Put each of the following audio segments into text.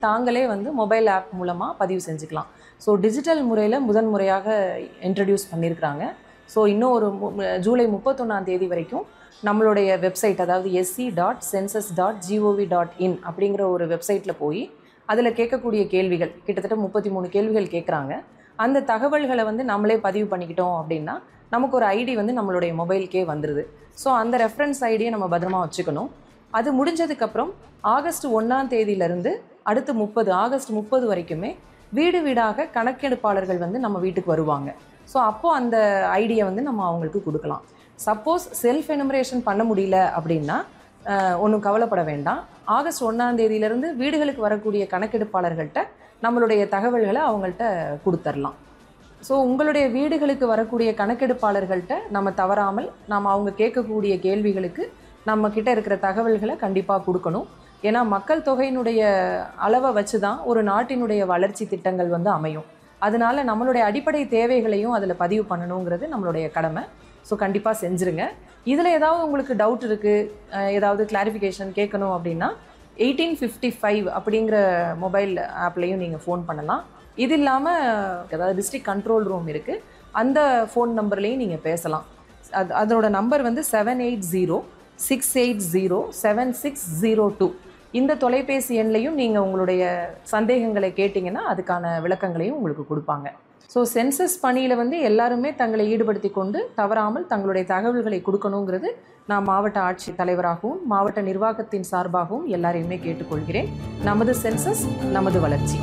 தாங்களே வந்து mobile app மூலமாக பதிவு செஞ்சுக்கலாம் ஸோ டிஜிட்டல் முறையில் முதன் முறையாக இன்ட்ரடியூஸ் பண்ணியிருக்கிறாங்க ஸோ இன்னும் ஒரு மு- மு- ஜூலை முப்பத்தொன்னாம் தேதி வரைக்கும் நம்மளுடைய வெப்சைட் அதாவது SC dot census dot G O V dot in அப்படிங்கிற ஒரு வெப்சைட்டில் போய் அதில் கேட்கக்கூடிய கேள்விகள் கிட்டத்தட்ட முப்பத்தி மூணு கேள்விகள் கேட்குறாங்க அந்த தகவல்களை வந்து நம்மளே பதிவு பண்ணிக்கிட்டோம் அப்படின்னா நமக்கு ஒரு ஐடி வந்து நம்மளுடைய மொபைலுக்கே வந்துடுது ஸோ அந்த ரெஃபரன்ஸ் ஐடியை நம்ம பத்திரமா வச்சுக்கணும் அது முடிஞ்சதுக்கப்புறம் ஆகஸ்ட் ஒன்றாம் தேதியிலிருந்து அடுத்து முப்பது ஆகஸ்ட் முப்பது வரைக்குமே வீடு வீடாக கணக்கெடுப்பாளர்கள் வந்து நம்ம வீட்டுக்கு வருவாங்க ஸோ அப்போது அந்த ஐடியை வந்து நம்ம அவங்களுக்கு கொடுக்கலாம் சப்போஸ் செல்ஃப் எனுமரேஷன் பண்ண முடியல அப்படின்னா ஒன்றும் கவலைப்பட வேண்டாம் ஆகஸ்ட் ஒன்றாம் தேதியிலிருந்து வீடுகளுக்கு வரக்கூடிய கணக்கெடுப்பாளர்கள்ட்ட நம்மளுடைய தகவல்களை அவங்கள்ட்ட கொடுத்துர்லாம் ஸோ உங்களுடைய வீடுகளுக்கு வரக்கூடிய கணக்கெடுப்பாளர்கள்ட்ட நம்ம தவறாமல் நாம் அவங்க கேட்கக்கூடிய கேள்விகளுக்கு நம்ம கிட்ட இருக்கிற தகவல்களை கண்டிப்பாக கொடுக்கணும் ஏன்னா மக்கள் தொகையினுடைய அளவை வச்சு தான் ஒரு நாட்டினுடைய வளர்ச்சி திட்டங்கள் வந்து அமையும் அதனால நம்மளுடைய அடிப்படை தேவைகளையும் அதில் பதிவு பண்ணணுங்கிறது நம்மளுடைய கடமை ஸோ கண்டிப்பாக செஞ்சுருங்க இதில் ஏதாவது உங்களுக்கு டவுட் இருக்குது ஏதாவது கிளாரிஃபிகேஷன் கேட்கணும் அப்படின்னா எயிட்டீன் ஃபிஃப்டி ஃபைவ் அப்படிங்கிற மொபைல் ஆப்லேயும் நீங்கள் ஃபோன் பண்ணலாம் இது இல்லாமல் அதாவது டிஸ்ட்ரிக்ட் கண்ட்ரோல் ரூம் இருக்குது அந்த ஃபோன் நம்பர்லேயும் நீங்கள் பேசலாம் அது அதனோட நம்பர் வந்து seven eight zero six eight zero seven six zero two இந்த தொலைபேசி எண்லையும் நீங்கள் உங்களுடைய சந்தேகங்களை கேட்டிங்கன்னா அதுக்கான விளக்கங்களையும் உங்களுக்கு கொடுப்பாங்க ஸோ சென்சஸ் பணியில் வந்து எல்லாருமே தங்களை ஈடுபடுத்தி கொண்டு தவறாமல் தங்களுடைய தகவல்களை கொடுக்கணுங்கிறது நான் மாவட்ட ஆட்சி தலைவராகவும் மாவட்ட நிர்வாகத்தின் சார்பாகவும் எல்லாரையுமே கேட்டுக்கொள்கிறேன் நமது சென்சஸ் நமது வளர்ச்சி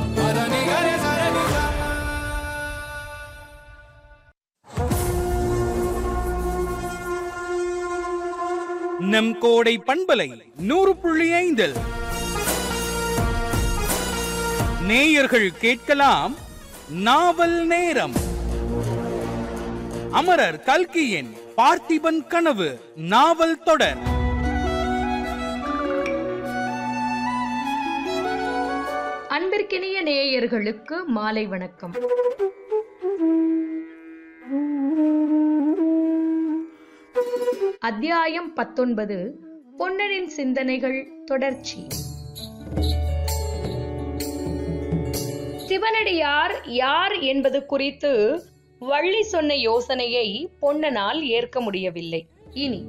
நம் கோடை பண்பலை நூறு புள்ளி ஐந்தில் நேயர்கள் கேட்கலாம் நாவல் நேரம் அமரர் கல்கியின் பார்த்திபன் கனவு நாவல் தொடர் அன்பிற்கினிய நேயர்களுக்கு மாலை வணக்கம் அத்தியாயம் பத்தொன்பது பொன்னனின் சிந்தனைகள் தொடர்ச்சி சிவனடியார் யார் என்பது குறித்து வள்ளி சொன்ன யோசனையை பொன்னனால் ஏற்க முடியவில்லை இனி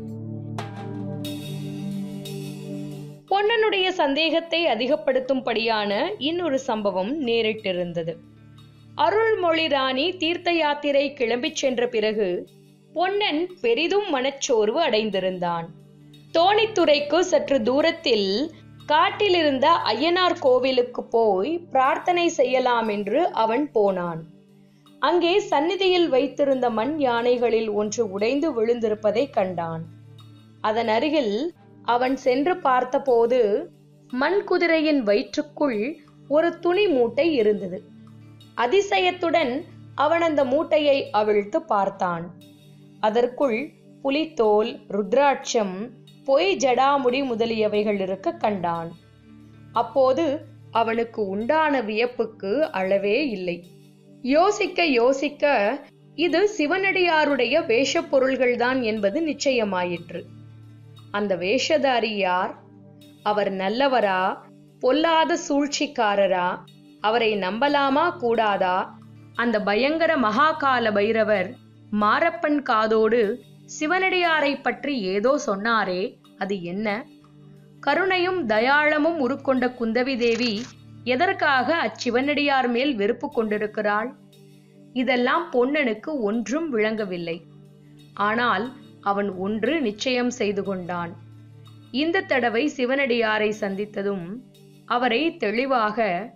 பொன்னனுடைய சந்தேகத்தை அதிகப்படுத்தும்படியான இன்னொரு சம்பவம் நேரிட்டிருந்தது அருள்மொழி ராணி தீர்த்த யாத்திரை கிளம்பிச் சென்ற பிறகு பொன்னன் பெரிதும் மனச்சோர்வு அடைந்திருந்தான் தோணித்துறைக்கு சற்று தூரத்தில் காட்டிலிருந்த ஐயனார் கோவிலுக்கு போய் பிரார்த்தனை செய்யலாம் என்று அவன் போனான் அங்கே சந்நிதியில் வைத்திருந்த மண் யானைகளில் ஒன்று உடைந்து விழுந்திருப்பதை கண்டான் அதன் அருகில் அவன் சென்று பார்த்தபோது மண் குதிரையின் வயிற்றுக்குள் ஒரு துணி மூட்டை இருந்தது அதிசயத்துடன் அவன் அந்த மூட்டையை அவிழ்த்து பார்த்தான் அதற்குள் புலித்தோல் ருத்ராட்சம் பொய் ஜடாமுடி முதலியவைகள் இருக்க கண்டான் அப்போது அவனுக்கு உண்டான வியப்புக்கு அளவே இல்லை யோசிக்க யோசிக்க இது சிவனடியாருடைய வேஷப் பொருள்கள்தான் என்பது நிச்சயமாயிற்று அந்த வேஷதாரி யார் அவர் நல்லவரா பொல்லாத சூழ்ச்சிக்காரரா அவரை நம்பலாமா கூடாதா அந்த பயங்கர மகாகால பைரவர் மாரப்பன் காதோடு சிவனடியாரை பற்றி ஏதோ சொன்னாரே அது என்ன கருணையும் தயாளமும் உருக்கொண்ட குந்தவி தேவி எதற்காக அச்சிவனடியார் மேல் வெறுப்பு கொண்டிருக்கிறாள் இதெல்லாம் பொன்னனுக்கு ஒன்றும் விளங்கவில்லை ஆனால் அவன் ஒன்று நிச்சயம் செய்து கொண்டான் இந்த தடவை சிவனடியாரை சந்தித்ததும் அவரை தெளிவாக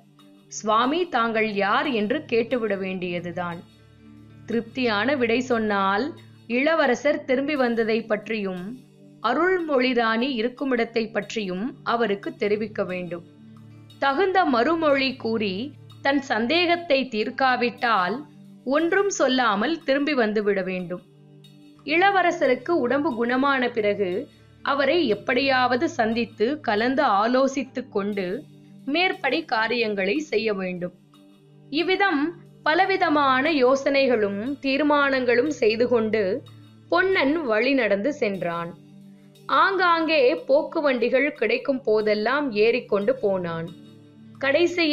சுவாமி தாங்கள் யார் என்று கேட்டுவிட வேண்டியதுதான் திருப்தியான விடை சொன்னால் இளவரசர் திரும்பி வந்ததை பற்றியும் அருள்மொழிராணி இருக்குமிடத்தை பற்றியும் அவருக்கு தெரிவிக்க வேண்டும் தகுந்த மறுமொழி கூறி தன் சந்தேகத்தை தீர்க்காவிட்டால் ஒன்றும் சொல்லாமல் திரும்பி வந்துவிட வேண்டும் இளவரசருக்கு உடம்பு குணமான பிறகு அவரை எப்படியாவது சந்தித்து கலந்து ஆலோசித்துக் கொண்டு மேற்படி காரியங்களை செய்ய வேண்டும் இவ்விதம் பலவிதமான யோசனைகளும் தீர்மானங்களும் செய்து கொண்டு பொன்னன் வழி நடந்து சென்றான் ஆங்காங்கே போக்கு வண்டிகள் கிடைக்கும் போதெல்லாம் ஏறிக்கொண்டு போனான் கடைசி